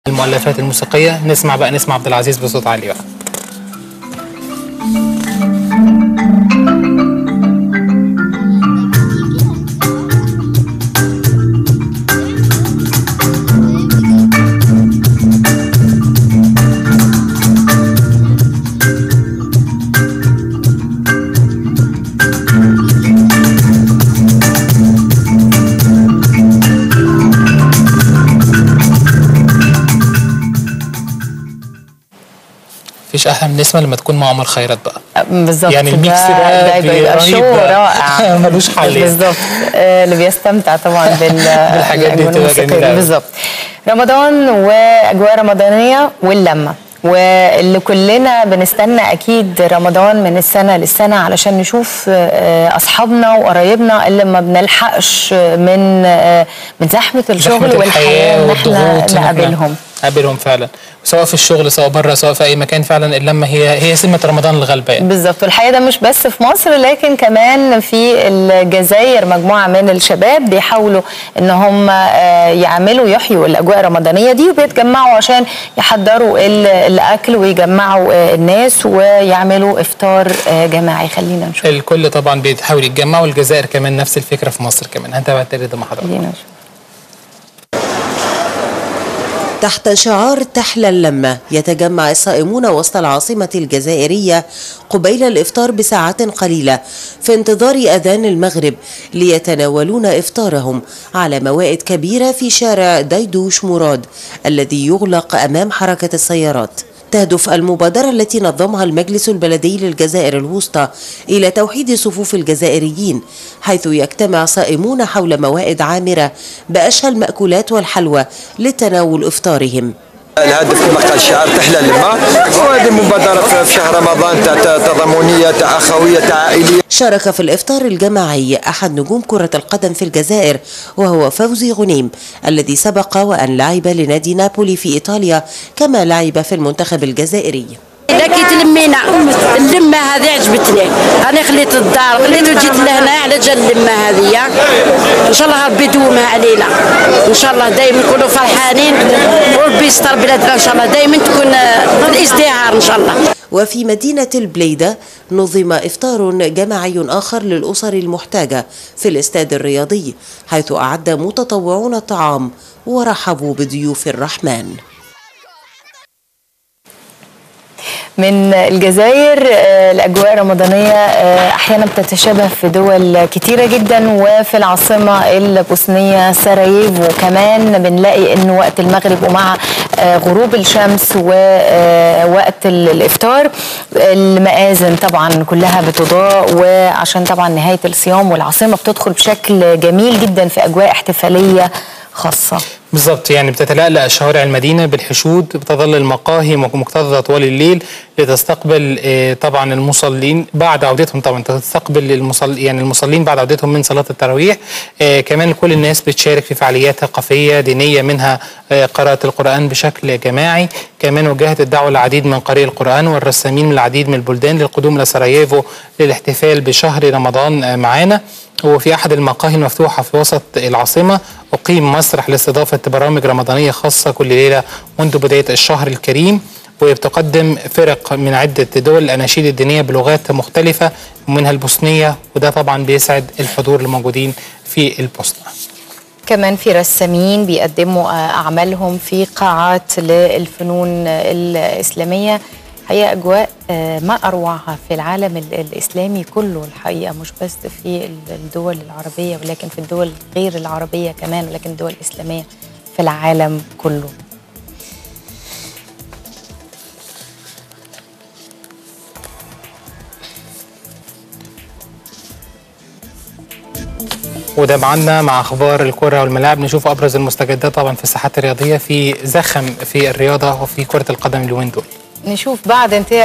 المؤلفات الموسيقية نسمع بقى نسمع عبد العزيز بصوت عالي بقى مفيش احلى من نسمة لما تكون مع عمر خيرت بقى بالظبط يعني الميكس ده ده بي- بيبقى رهيب شو ده. رائع ملوش حل. بالظبط آه، اللي بيستمتع طبعا بال بالحاجات دي بالأجواء بتبقى الموسيقية. جميلة أوي. بالظبط رمضان واجواء رمضانيه واللمه واللي كلنا بنستنى اكيد رمضان من السنه للسنه علشان نشوف آه، اصحابنا وقرايبنا اللي ما بنلحقش من آه، من زحمه الشغل زحمة والحياه ان والضغوط احنا إن إحنا نقابلهم نقابلهم فعلا سواء في الشغل سواء بره سواء في اي مكان فعلا اللمة هي هي سمة رمضان الغالبة يعني. بالظبط والحقيقه ده مش بس في مصر لكن كمان في الجزائر مجموعه من الشباب بيحاولوا ان هم آه، يعملوا يحيوا الاجواء الرمضانيه دي وبيتجمعوا عشان يحضروا ال- الاكل ويجمعوا آه، الناس ويعملوا افطار آه، جماعي خلينا نشوف الكل طبعا بيحاول يتجمع والجزائر كمان نفس الفكرة في مصر كمان هنتابع التقرير ده مع حضرتك خلينا نشوف تحت شعار تحلى اللمة يتجمع الصائمون وسط العاصمة الجزائرية قبيل الإفطار بساعات قليلة في انتظار أذان المغرب ليتناولون إفطارهم على موائد كبيرة في شارع ديدوش مراد الذي يغلق أمام حركة السيارات تهدف المبادرة التي نظمها المجلس البلدي للجزائر الوسطى إلى توحيد صفوف الجزائريين حيث يجتمع صائمون حول موائد عامرة بأشهى المأكولات والحلوى لتناول إفطارهم الهدف كما قال الشعار تحلى الماء وهذه مبادرة في- في شهر رمضان تاع تاع تضامنية تاع أخوية تاع عائلية شارك في الإفطار الجماعي أحد نجوم كرة القدم في الجزائر وهو فوزي غنيم الذي سبق وأن لعب لنادي نابولي في إيطاليا كما لعب في المنتخب الجزائري اذا كي تلمينا اللمه هذه عجبتني انا خليت الدار خليت وجيت لهنا على جال اللمه هذه ان شاء الله ربي يدومها علينا ان شاء الله دائما نكونوا فرحانين وربي يستر بلادنا ان شاء الله دائما تكون آه، في الازدهار ان شاء الله وفي مدينة البليدة نظم إفطار جماعي آخر للأسر المحتاجة في الاستاد الرياضي حيث أعد متطوعون الطعام ورحبوا بضيوف الرحمن من الجزائر آه، الاجواء الرمضانيه آه، احيانا بتتشابه في دول كتيره جدا وفي العاصمه البوسنيه سراييفو كمان بنلاقي انه وقت المغرب ومع آه، غروب الشمس ووقت الافطار المآذن طبعا كلها بتضاء وعشان طبعا نهايه الصيام والعاصمه بتدخل بشكل جميل جدا في اجواء احتفاليه خاصه بالظبط يعني بتتلألأ شوارع المدينة بالحشود بتظل المقاهي مكتظة طوال الليل لتستقبل آه، طبعا المصلين بعد عودتهم طبعا تستقبل المصل يعني المصلين بعد عودتهم من صلاة التراويح آه، كمان كل الناس بتشارك في فعاليات ثقافية دينية منها آه، قراءة القرآن بشكل جماعي كمان وجهت الدعوة العديد من قارئي القرآن والرسامين من العديد من البلدان للقدوم إلى سراييفو للاحتفال بشهر رمضان آه، معانا وفي أحد المقاهي المفتوحة في وسط العاصمة أقيم مسرح لاستضافة برامج رمضانية خاصة كل ليلة منذ بداية الشهر الكريم وبتقدم فرق من عدة دول الأناشيد الدينية بلغات مختلفة ومنها البوسنية وده طبعا بيسعد الحضور الموجودين في البوسنة كمان في رسامين بيقدموا آه، أعمالهم في قاعات للفنون الإسلامية هي أجواء آه، ما أروعها في العالم ال- الإسلامي كله الحقيقة مش بس في ال- الدول العربية ولكن في الدول غير العربية كمان ولكن الدول الإسلامية في العالم كله وده معنا مع أخبار الكرة والملاعب نشوف أبرز المستجدات طبعا في الساحات الرياضية في زخم في الرياضة وفي كرة القدم اليومين دول نشوف بعد انتهاء